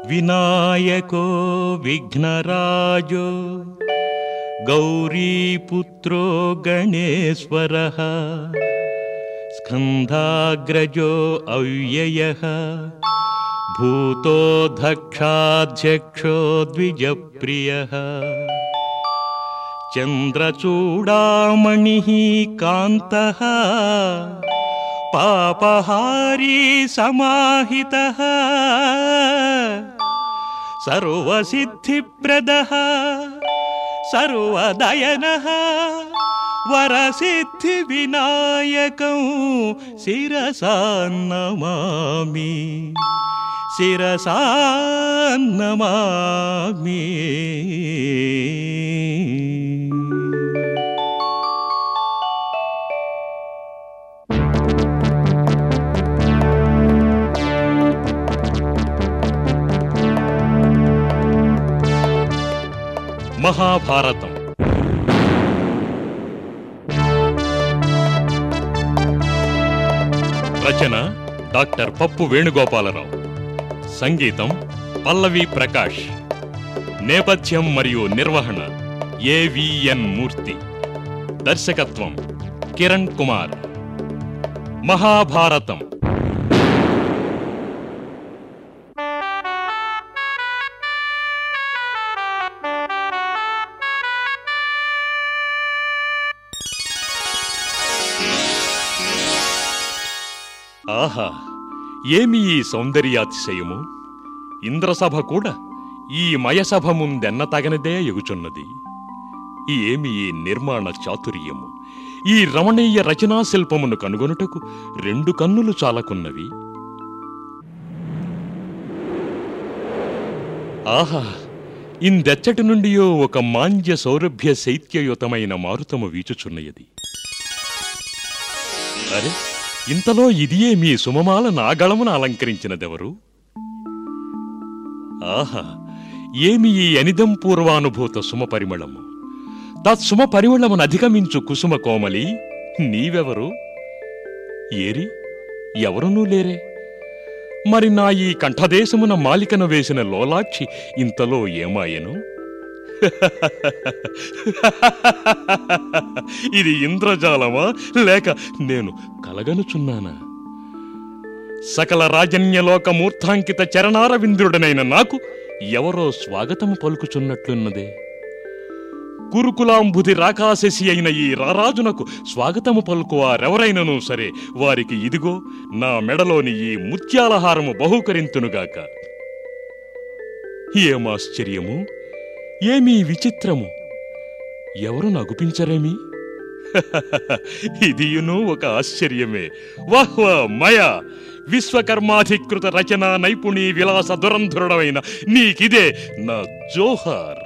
వినాయకో విఘ్నరాజో గౌరీపుత్రో గణేశ్వరः స్కంధాగ్రజో అవ్యయः భూతో దక్షాధ్యక్షో ద్విజప్రియः చంద్రచూడామణిः కాంతः పాపహారీ సమాహితः సర్వసిద్ధిప్రదः సర్వదయనः వరసిద్ధివినాయకం శిరసా నమామి శిరసా నమామి మహాభారతం రచన డాక్టర్ పప్పు వేణుగోపాలరావు సంగీతం పల్లవి ప్రకాష్ నేపథ్యం మరియు నిర్వహణ ఏవిఎన్ మూర్తి దర్శకత్వం కిరణ్ కుమార్ మహాభారతం ఆహా ఏమి ఈ సౌందర్యాతిశయము ఇంద్రసభ కూడా ఈ మయసభ ముందెన్న తగనిదే ఎగుచున్నది ఏమి ఈ నిర్మాణ చాతుర్యము ఈ రమణీయ రచనా శిల్పమును కనుగొనుటకు రెండు కన్నులు చాలకున్నవి ఆహా ఇందెచ్చటి నుండియో ఒక మాంద్య సౌరభ్య శైత్యయుతమైన మారుతము వీచుచున్నయది అరే ఇంతలో ఇదియే మీ సుమమాల నా గళమున అలంకరించినదెవరు ఆహా ఏమి ఈ అనిదం పూర్వానుభూత సుమ పరిమళము తత్సుమ పరిమళమును అధిగమించు కుసుమ కోమలి నీవెవరు ఏరి ఎవరునూ లేరే మరి నా ఈ కంఠదేశమున మాలికను వేసిన లోలాక్షి ఇంతలో ఏమాయను ఇది ఇంద్రజాలమా లేక నేను కలగనుచున్నానా సకల రాజన్యలోక మూర్ధాంకిత చరణారవింద్రుడనైన నాకు ఎవరో స్వాగతము పలుకుచున్నట్లున్నదే కురుకులాంబుది రాకాశసి అయిన ఈ రారాజునకు స్వాగతము పలుకువారెవరైనను సరే వారికి ఇదిగో నా మెడలోని ఈ ముత్యాలహారము బహూకరింతునుగాక ఏమాశ్చర్యము ఏమీ విచిత్రము ఎవరు నగుపించరేమి ఇదియును ఒక ఆశ్చర్యమే వాహ్ వా మయ విశ్వకర్మాధికృత రచనా నైపుణి విలాస దురంధరుడమైన నీకిదే నా జోహార్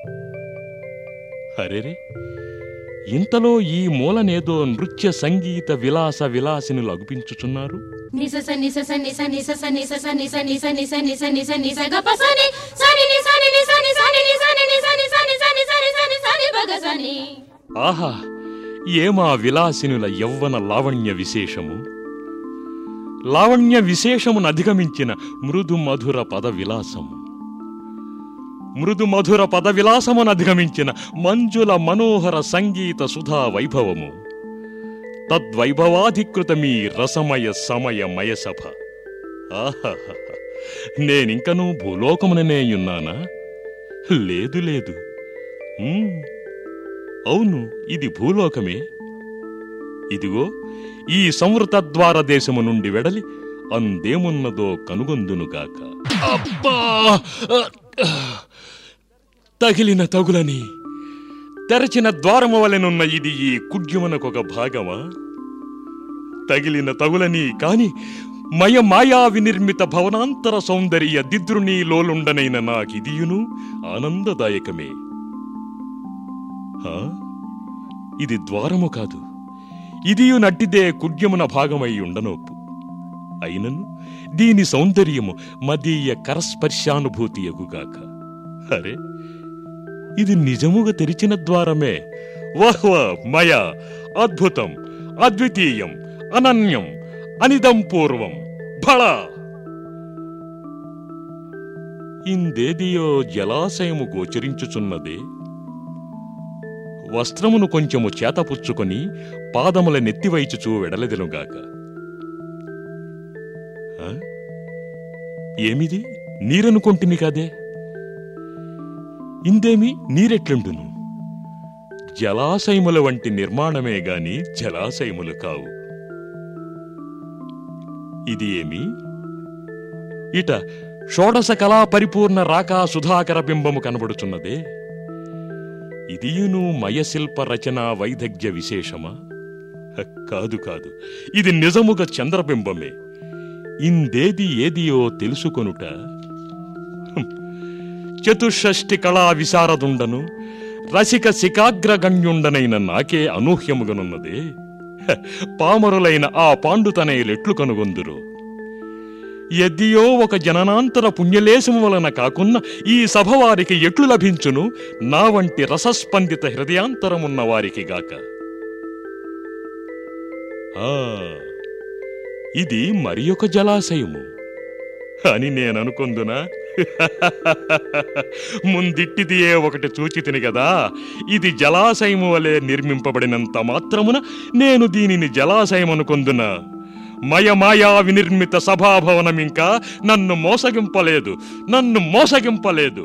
అరెరే ఇంతలో ఈ మూలనేదో నృత్య సంగీత విలాస విలాసినులు అగుపించుచున్నారు నిస స నిస స నిస నిస స నిస స నిస నిస నిస నిస నిస నిస గ ప స ని స ని ని స ని ని స ని స ని ని స ని ని స ని స ని స ని స ని స ని స ని బ గ స ని ఆహా ఏమా విలాసినుల యవ్వన లావణ్య విశేషము లావణ్య విశేషమును అధిగమించిన మృదు మధుర పద విలాసము మృదు మధుర పద విలాసమును అధిగమించిన మంజుల మనోహర సంగీత సుధా వైభవము తద్వైభవాధికృతమీ రసమయ సమయ మయసభ ఆహాహా నేనింకనూ భూలోకముననేయున్నానా లేదు లేదు ఉమ్, అవును ఇది భూలోకమే ఇదిగో ఈ సంవృత ద్వార దేశము నుండి వెడలి అందేమున్నదో కనుగొందునుగాక అబ్బా తగిలిన తగులని తెరచిన ద్వారము వలెనున్న ఇది ఈ కుడ్యమునకొక భాగమా తగిలిన తగులని కాని మయ మాయా వినిర్మిత భవనాంతర సౌందర్య దిద్రుని లోలుండనైన నాకిదియును ఆనందదాయకమే హా? ఇది ద్వారము కాదు ఇదియు నట్టిదే కుడ్యమున భాగమై ఉండనోపు అయినను దీని సౌందర్యము మదీయ కరస్పర్శానుభూతి ఎగుగాక అరే ఇది నిజముగా తెరిచిన ద్వారమే వాహ్ వాహ్ మయ అద్భుతం అద్వితీయం అనన్యం అనిదం పూర్వం భళ ఇందేదియో జలాశయము గోచరించుచున్నదే వస్త్రమును కొంచెము చేతపుచ్చుకొని పాదముల నెత్తివైచుచూ వెడలెదనుగాక ఆ? ఏమిది నీరనుకొంటిని కదే ఇందేమి నీరెట్లుండును జలాశయముల వంటి నిర్మాణమే గాని జలాశయములు కావు ఇది ఏమి ఇట షోడశ కళా పరిపూర్ణ రాకా సుధాకర బింబము కనబడుచున్నదే ఇదియును మయశిల్ప రచన వైదగ్ధ్య విశేషమా హ, కాదు కాదు ఇది నిజముగా చంద్రబింబమే ఇందేది ఏదియో తెలుసుకొనుట హుం, చతుషష్టి కళా విశారదుండను రసిక శిఖాగ్రగణ్యుండనైన నాకే అనూహ్యముగనున్నదే హ, పామరులైన ఆ పాండుతనయులెట్లు కనుగొందురు ఎద్దియో ఒక జననాంతర పుణ్యలేశము వలన కాకున్న ఈ సభ వారికి ఎట్లు లభించును నా వంటి రసస్పందిత హృదయాంతరమున్న వారికి గాక ఆ ఇది మరి ఒక జలాశయము అని నేననుకొందునా ముందిట్టిదియే ఒకటి చూచితిని గదా ఇది జలాశయము వలె నిర్మింపబడినంత మాత్రమున నేను దీనిని జలాశయం అనుకొందునా మయమాయా వినిర్మిత సభాభవనమింకా నన్ను మోసగింపలేదు నన్ను మోసగింపలేదు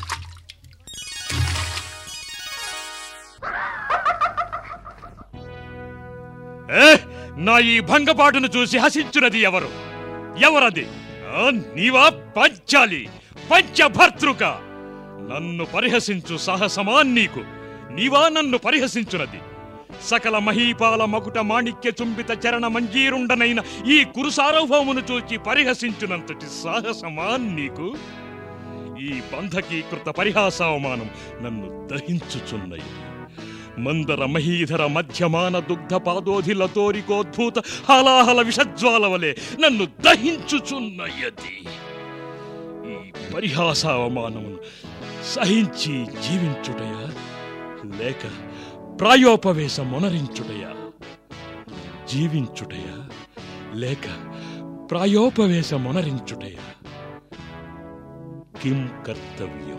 ఏ నా ఈ భంగపాటును చూసి హసించున్నది ఎవరు ఎవరది ఆ, నీవా పంచాలి పంచభర్తృక నన్ను పరిహసించు సాహసమా నీకు నీవా నన్ను పరిహసించున్నది సకల మహీపాల మకుట మాణిక్య చుంబిత చరణ మంజీరుండనైన ఈ కురు సార్వభౌమును చూచి పరిహసించునంతటి సాహసమా నీకు ఈ బంధకీకృత పరిహాసావమానం నన్ను దహించుచున్నది మందర మహీధర మధ్యమాన దుగ్ధ పాదోధిల తోరికోద్భూత హలాహల విషజ్వాల వలె నన్ను దహించుచున్నయది ఈ పరిహాసావమానమును సహించి జీవించుటయా లేక ప్రాయోపవేశం మొనరించుటయా జీవించుటయా లేక ప్రాయోపవేశం మొనరించుటయా కిం కర్తవ్యం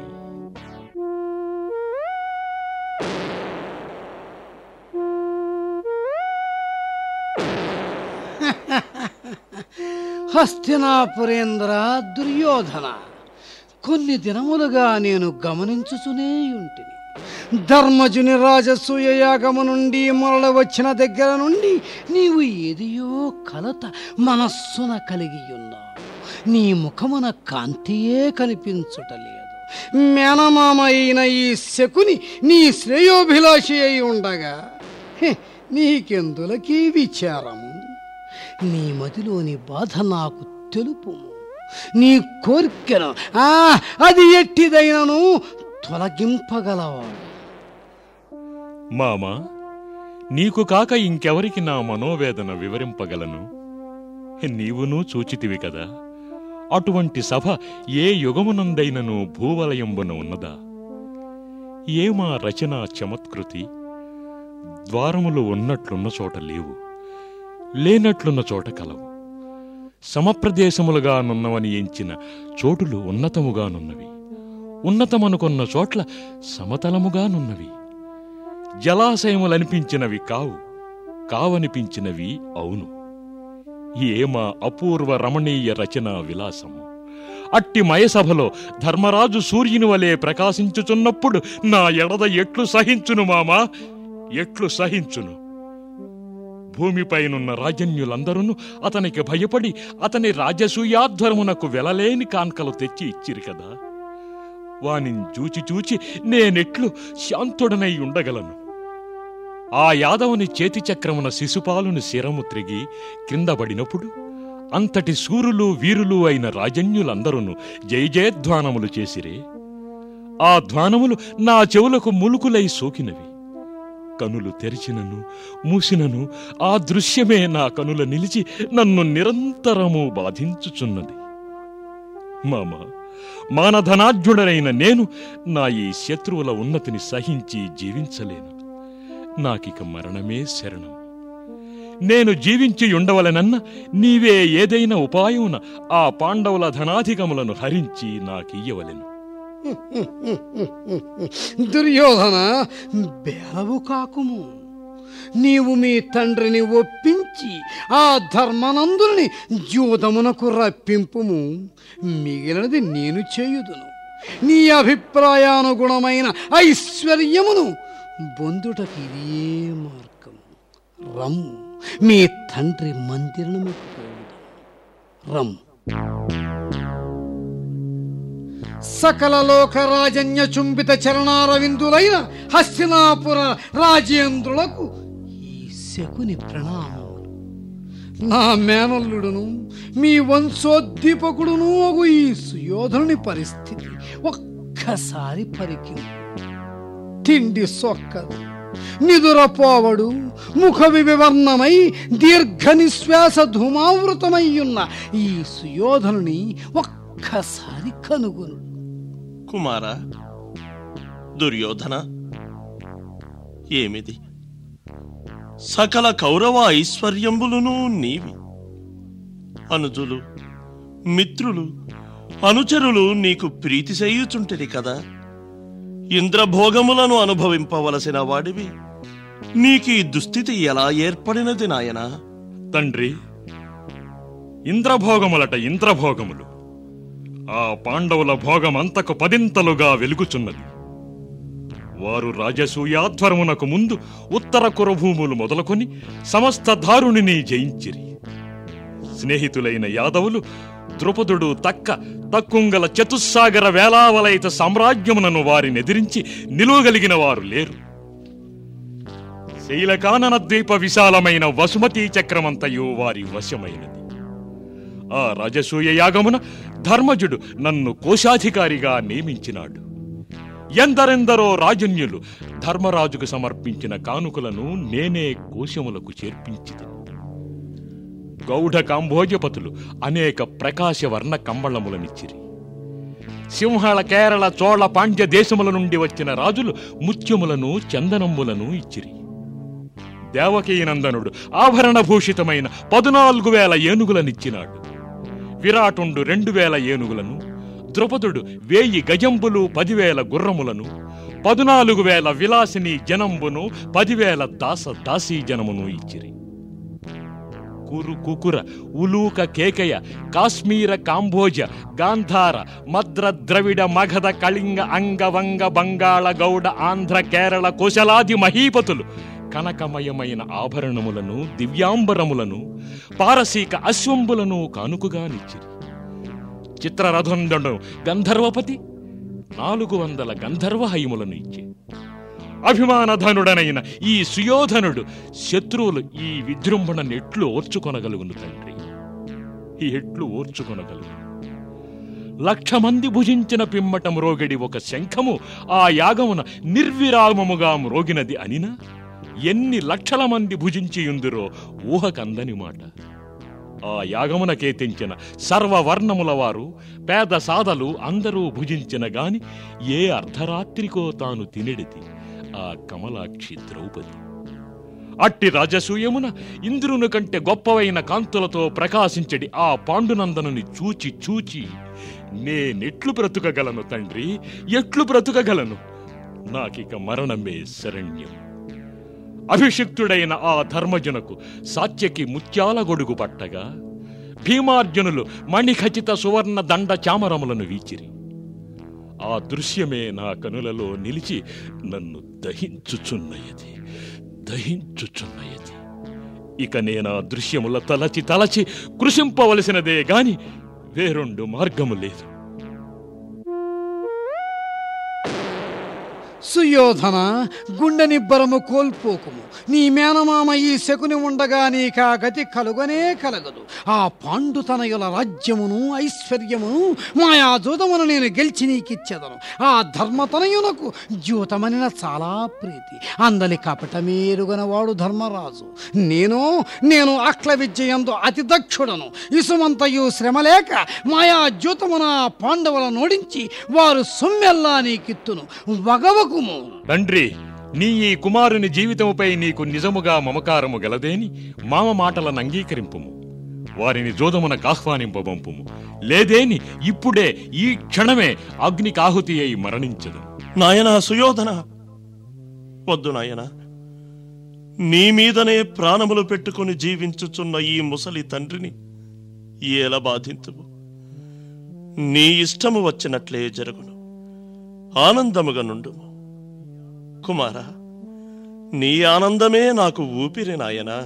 హస్తినాపురేంద్ర దుర్యోధన కొన్ని దినములుగా నేను గమనించుచునే ఉంటిని ధర్మజుని రాజసూయ యాగము నుండి మరల వచ్చిన దగ్గర నుండి నీవు ఏదియో కలత మనస్సున కలిగి ఉన్నావు నీ ముఖమున కాంతియే కనిపించుటలేదు మేనమామ అయిన ఈ శకుని నీ శ్రేయోభిలాషి అయి ఉండగా హె, నీకెందులకీ విచారము నీ మదిలోని బాధ నాకు తెలుపు నీ కోరికను ఆ అది ఎట్టిదైనను తొలగింపగలవాడు మామా నీకు కాక ఇంకెవరికి నా మనోవేదన వివరింపగలను నీవునూ చూచితివి కదా అటువంటి సభ ఏ యుగమునందైనను భూవలయంబున ఉన్నదా ఏమా రచన చమత్కృతి ద్వారములు ఉన్నట్లున్న చోట లేవు లేనట్లున్న చోట కలవు సమప్రదేశములుగా నున్నవని ఎంచిన చోటులు ఉన్నతముగానున్నవి ఉన్నతమనుకొన్న చోట్ల సమతలముగానున్నవి జలాశయములనిపించినవి కావు కావనిపించినవి అవును ఏమా అపూర్వ రమణీయ రచనా విలాసము అట్టి మయసభలో ధర్మరాజు సూర్యుని వలె ప్రకాశించుచున్నప్పుడు నా ఎడద ఎట్లు సహించును మామా ఎట్లు సహించును భూమిపైనున్న రాజన్యులందరూ అతనికి భయపడి అతని రాజసూయాధ్వరమునకు వెలలేని కాన్కలు తెచ్చి ఇచ్చిరి కదా వానిని చూచి చూచి నేనెట్లు శాంతుడనై ఉండగలను ఆ యాదవుని చేతి చక్రమున శిశుపాలుని శిరము త్రిగి క్రిందబడినప్పుడు అంతటి శూరులు వీరులు అయిన రాజన్యులందరూ జయజయధ్వానములు చేసిరే ఆ ధ్వానములు నా చెవులకు ములుకులై సోకినవి కనులు తెరిచినను మూసినను ఆ దృశ్యమే నా కనుల నిలిచి నన్ను నిరంతరము బాధించుచున్నది మామ మానధనాఢ్యుడనైన నేను నా ఈ శత్రువుల ఉన్నతిని సహించి జీవించలేను నాకిక మరణమే శరణం నేను జీవించి ఉండవలనన్న నీవే ఏదైనా ఉపాయమున ఆ పాండవుల ధనాధికములను హరించి నాకియ్యవలెను దుర్యోధన బేలవు కాకుము నీవు మీ తండ్రిని ఒప్పించి ఆ ధర్మనందుని జూదమునకు రప్పింపుము మిగిలినది నేను చేయుదును నీ అభిప్రాయానుగుణమైన ఐశ్వర్యమును బొందుటకి ఇదే మార్గం రమ్ము మీ తండ్రి మందిరముకు పోవుదాం రమ్ము సకల లోక రాజన్య చుంబిత చరణారవిందులైన హస్తినాపుర రాజేంద్రులకు ఈ శకుని ప్రణామములు నా మేనల్లుడును మీ వంశోద్దీపకుడును అగు ఈ సుయోధనుని పరిస్థితి ఒక్కసారి పరికి తిండి సొక్కదు నిదురపోవడు ముఖ వివర్ణమై దీర్ఘ నిశ్వాస ధూమావృతమయ్యున్న ఈ సుయోధనుని ఒక్కసారి కనుగొను కుమార దుర్యోధన ఏమిది సకల కౌరవ ఐశ్వర్యంబులును నీవి అనుజులు మిత్రులు అనుచరులు నీకు ప్రీతి చేయుచుంటిరి కదా ఇంద్రభోగములను అనుభవింపవలసిన వాడివి నీకు ఈ దుస్థితి ఎలా ఏర్పడినది నాయనా తండ్రి ఇంద్రభోగములట ఇంద్రభోగములు ఆ పాండవుల భోగమంతకు పదింతలుగా వెలుగుచున్నది వారు రాజసూయాధ్వరమునకు ముందు ఉత్తర కురభూములు మొదలుకొని సమస్త దారుణిని జయించిరి స్నేహితులైన యాదవులు ద్రుపదుడు తక్క తక్కుంగల చతుస్సాగర వేలావలయిత సామ్రాజ్యమునను వారినెదిరించి నిలువగలిగిన వారు లేరు శైలకానన ద్వీప విశాలమైన వసుమతీ చక్రమంతయు వారి వశమైనది ఆ రాజసూయ యాగమున ధర్మజుడు నన్ను కోశాధికారిగా నియమించినాడు ఎందరెందరో రాజన్యులు ధర్మరాజుకు సమర్పించిన కానుకలను నేనే కోశములకు చేర్పించితిని గౌఢ కాంభోజపతులు అనేక ప్రకాశవర్ణ కంబళములనిచ్చిరి సింహళ కేరళ చోళ పాండ్య దేశముల నుండి వచ్చిన రాజులు ముత్యములను చందనములను ఇచ్చిరి దేవకీనందనుడు ఆభరణభూషితమైన పదునాలుగు వేల ఏనుగులనిచ్చినాడు విరాటుండు రెండు వేల ఏనుగులను ద్రుపదుడు వేయి గజంబులు పదివేల గుర్రములను పదునాలుగు వేల విలాసిని జనంబును పదివేల దాస దాసీ జనమును ఇచ్చిరి కురు కుకుర ఉలూక కేకయ కాశ్మీర కాంభోజ గాంధార మద్ర ద్రవిడ మగధ కళింగ అంగవంగ బంగాళ గౌడ ఆంధ్ర కేరళ కుశలాది మహీపతులు కనకమయమైన ఆభరణములను దివ్యాంబరములను పారసీక అశ్వంబులను కానుకగానిచ్చిరి చిత్రరథండు గంధర్వపతి నాలుగు వందల గంధర్వ హైములను ఇచ్చే అభిమానధనుడనైన ఈ సుయోధనుడు శత్రువులు ఈ విజృంభణ ఎట్లు ఓర్చుకొనగలుగును తండ్రి ఈ ఎట్లు ఓర్చుకొనగలుగు లక్ష మంది భుజించిన పిమ్మట మ్రోగిడి ఒక శంఖము ఆ యాగమున నిర్విరామముగా మ్రోగినది అనినా ఎన్ని లక్షల మంది భుజించియుందురో ఊహకందని మాట ఆ యాగమునకే తెంచిన సర్వవర్ణముల వారు పేద సాదలు అందరూ భుజించిన గాని ఏ అర్ధరాత్రికో తాను తినెడితి ఆ కమలాక్షి ద్రౌపది అట్టి రాజసూయమున ఇంద్రుని కంటే గొప్పవైన కాంతులతో ప్రకాశించడి ఆ పాండునందనుని చూచి చూచి నేనెట్లు బ్రతుకగలను తండ్రి ఎట్లు బ్రతుకగలను నాకిక మరణమే శరణ్యం అభిషిక్తుడైన ఆ ధర్మజునకు సాత్యకి ముత్యాల గొడుగు పట్టగా భీమార్జునులు మణిఖచిత సువర్ణ దండ చామరములను వీచిరి ఆ దృశ్యమే నా కనులలో నిలిచి నన్ను దహించుచున్నయది దహించుచున్నయది ఇక నేనా దృశ్యముల తలచి తలచి కృషింపవలసినదే గాని వేరొండు మార్గము లేదు సుయోధన గుండె నిబ్బరము కోల్పోకుము నీ మేనమామ ఈ శకుని ఉండగా నీకా గతి కలుగనే కలగదు ఆ పాండుతనయుల రాజ్యమును ఐశ్వర్యమును మాయా జూతమును నేను గెలిచి నీకిచ్చేదను ఆ ధర్మతనయునకు జూతమనిన చాలా ప్రీతి అందలి కపటమేరుగన వాడు ధర్మరాజు నేను నేను అక్ల విద్యయందు అతి దక్షుడను ఇసుమంతయు శ్రమలేక మాయా జూతమున ఆ పాండవుల నోడించి వారు సొమ్మెల్లా నీకిత్తును వగవకుము తండ్రి నీ ఈ కుమారుని జీవితముపై నీకు నిజముగా మమకారము గలదేని మామ మాటలను అంగీకరింపుము వారిని జోదమునకు ఆహ్వానింపబంపుము లేదేని ఇప్పుడే ఈ క్షణమే అగ్నికాహుతి అయి మరణించదు నాయనా సుయోధన వద్దు నాయనా నీ మీదనే ప్రాణములు పెట్టుకుని జీవించుచున్న ఈ ముసలి తండ్రిని ఏల బాధింతువు నీ ఇష్టము వచ్చినట్లే జరుగును ఆనందముగా నుండుము కుమారా నీ ఆనందమే నాకు ఊపిరి నాయనా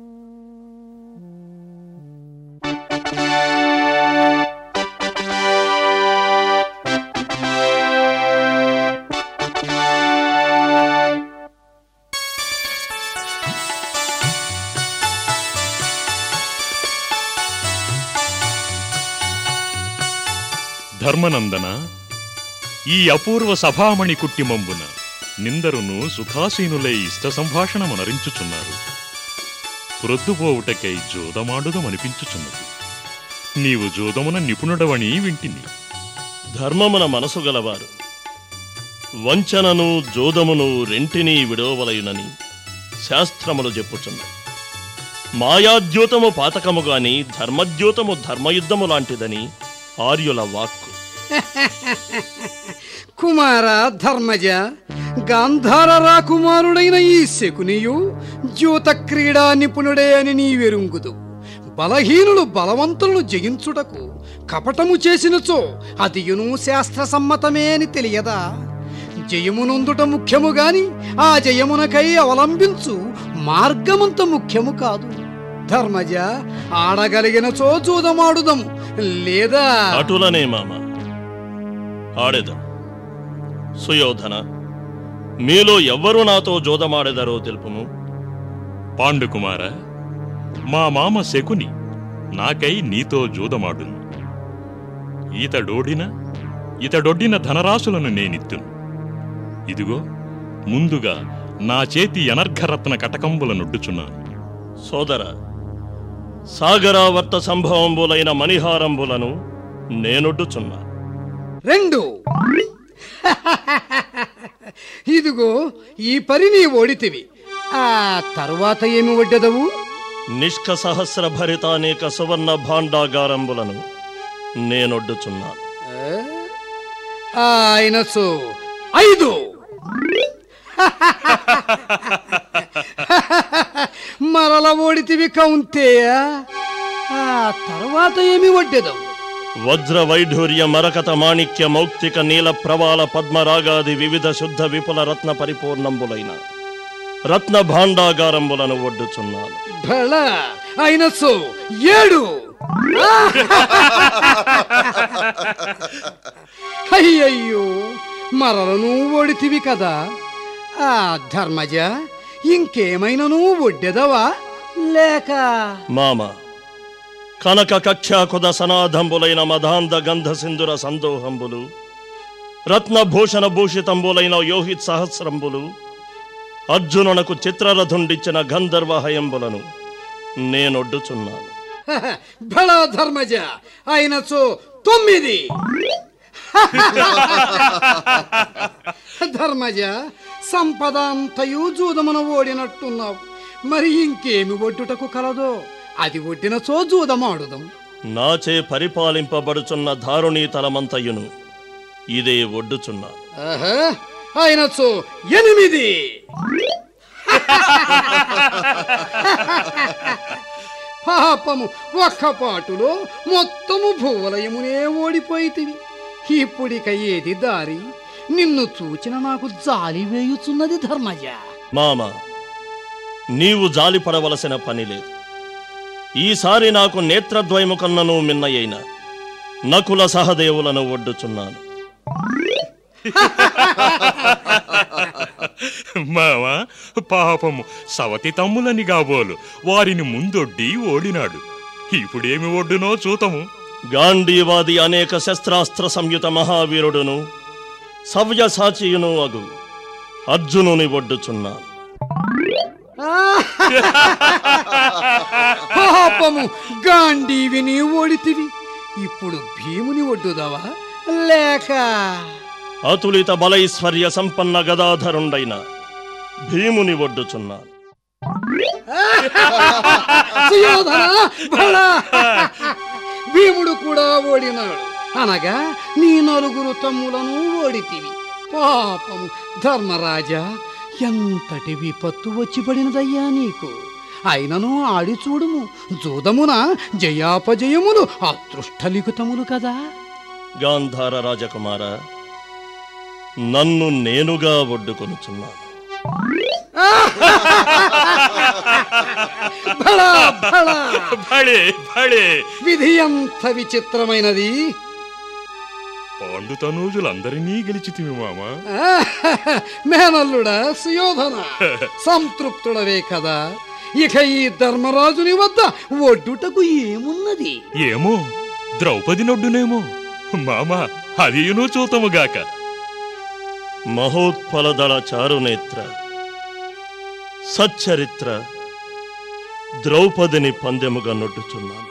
ధర్మనందన ఈ అపూర్వ సభామణి కుట్టిమంబున నిందరును సుఖాసీనులై ఇష్ట సంభాషణమనరించుచున్నారు ప్రొద్దుపోవుటకై జోదమాడుదమనిపించుచున్నది నీవు జోదమున నిపుణుడవని వింటిని ధర్మమున మనసు గలవారు వంచనను జోదమును రెంటినీ విడవలయునని శాస్త్రములు చెప్పుచున్నాయి మాయాద్యూతము పాతకము గాని ధర్మద్యూతము ధర్మయుద్ధము లాంటిదని ఆర్యుల వాక్కు కుమార ధర్మజ గాంధార రాకుమారుడైన ఈ శకునియు జ్యోత క్రీడా నిపుణుడే అని నీవెరుంగుదు బలహీనులు బలవంతులను జయించుటకు కపటము చేసినచో అదియును శాస్త్ర సమ్మతమే అని తెలియదా జయమునందుట ముఖ్యము గాని ఆ జయమునకై అవలంబించు మార్గమంత ముఖ్యము కాదు ధర్మజ ఆడగలిగినచో చూదమాడుదము లేదా అటులనే మామ ఆడేదం సుయోధన మీలో ఎవ్వరు నాతో జోదమాడెదరో తెలుపుము పాండుకుమార మా మామ శకుని నాకై నీతో జూదమాడును ఈతడోడిన ఇతడొడ్డిన ధనరాశులను నేనిత్తును ఇదిగో ముందుగా నా చేతి అనర్ఘరత్న కటకంబుల నొడ్డుచున్నాను సోదర సాగరావర్త సంభవంబులైన మణిహారంబులను నేనొడ్డుచున్నా రెండు ఇదిగో ఈ పరి నీ ఓడితివి ఆ తరువాత ఏమి వడ్డెదవు నిష్క సహస్ర భరితానేక సువర్ణ భాండాగారంబులను నేనొడ్డుచున్నాను ఆయనసు ఐదు మరల ఓడితివి కౌంతేయ ఆ తర్వాత ఏమి వడ్డెదవు వజ్ర వైఢూర్య మరకత మాణిక్య మౌక్తిక నీల ప్రవాల పద్మరాగాది వివిధ శుద్ధ విపుల రత్న పరిపూర్ణంబులైన రత్న భాండాగారంబులను ఒడ్డుచున్నాను భళ అయినసు ఏడు అయ్యయ్యో మరలను ఓడితివి కదా ఆ ధర్మజ ఇంకేమైనా నువ్వు ఒడ్డెదవా లేక మామ కనక కక్షాకుద సనాదంబులైన మదాంధ గంధ సింధుర సందోహంబులు రత్నభూషణ భూషితంబులైన యోహిత్ సహస్రంబులు అర్జునునకు చిత్రరథుండిచ్చిన గంధర్వ హయంబులను నేనొడ్డుచున్నాను భళ ధర్మజ అయినచో తొమ్మిది ధర్మజ సంపద అంతయు జూదమున ఓడినట్టున్నావు మరి ఇంకేమి ఒడ్డుటకు కలదో అది ఒడ్డినచో జూదమాడుదాం నాచే పరిపాలింపబడుచున్న ధారుణీ తలమంతయును ఇదే ఒడ్డుచున్నాను ఆహా, అయినచో ఎనిమిది పాపము ఒక్క పాటులో మొత్తము భూవలయమునే ఓడిపోయితివి ఇప్పుడిక ఏది దారి నిన్ను చూచిన నాకు జాలి వేయుచున్నది ధర్మజ మామ నీవు జాలిపడవలసిన పని లేదు ఈసారి నాకు నేత్రద్వయము కన్నను మిన్నయైన నకుల సహదేవులను ఒడ్డుచున్నాను మావా పాపము సవతి తమ్ములని కాబోలు వారిని ముందొడ్డి ఓడినాడు ఇప్పుడేమి ఒడ్డునో చూతము గాంధీవాది అనేక శస్త్రాస్త్ర సంయుత మహావీరుడును సవ్యసాచియును అగు అర్జునుని ఒడ్డుచున్నాను పాపము గాంధీవిని ఓడితివి ఇప్పుడు భీముని ఒడ్డుదావా లేక అతులిత బలైశ్వర్య సంపన్న గదాధరుండైన భీముని ఒడ్డుచున్నాను సుయోధన బల భీముడు కూడా ఓడినాడు అనగా నీ నలుగురు తమ్ములను ఓడితివి పాపం ధర్మరాజా ఎంతటి విపత్తు వచ్చి పడినదయ్యా నీకు అయినను ఆడి చూడుము జూదమున జయాపజయములు అదృష్టలిఖితములు కదా గాంధార రాజకుమార నన్ను నేనుగా ఒడ్డుకొనుచున్నాను భళా భళా భళే భళే విధి ఎంత విచిత్రమైనది పాండు తనూజులందరినీ గెలిచితివి మామ మేనల్లుడా సుయోధన సంతృప్తుడవే కదా ఇక ఈ ధర్మరాజుని వద్ద ఒడ్డుటకు ఏమున్నది ఏమో ద్రౌపది నొడ్డునేమో మామ అదియును చూతముగాక మహోత్ఫలదళ చారునేత్ర సచ్చరిత్ర ద్రౌపదిని పందెముగా నొట్టుచున్నాను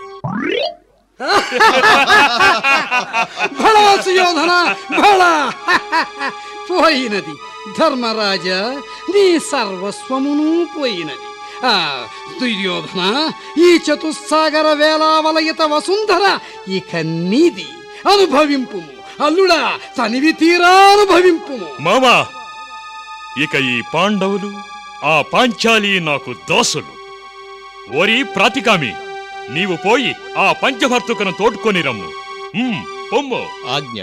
భళా సుయోధన భళా పోయినది ధర్మరాజా నీ సర్వస్వమును పోయినది ఆ దుర్యోధన ఈ చతుస్సాగర వేలావలయిత వసుంధర ఇక నీది అనుభవింపుము అల్లుడా తనివి తీరా అనుభవింపుము మామా ఇక ఈ పాండవులు ఆ పాంచాలి నాకు దోసులు ఓరి ప్రాతికామి నీవు పోయి ఆ పంచభర్తుకను తోడ్కొని రమ్ము ఉమ్, పొమ్ము ఆజ్ఞ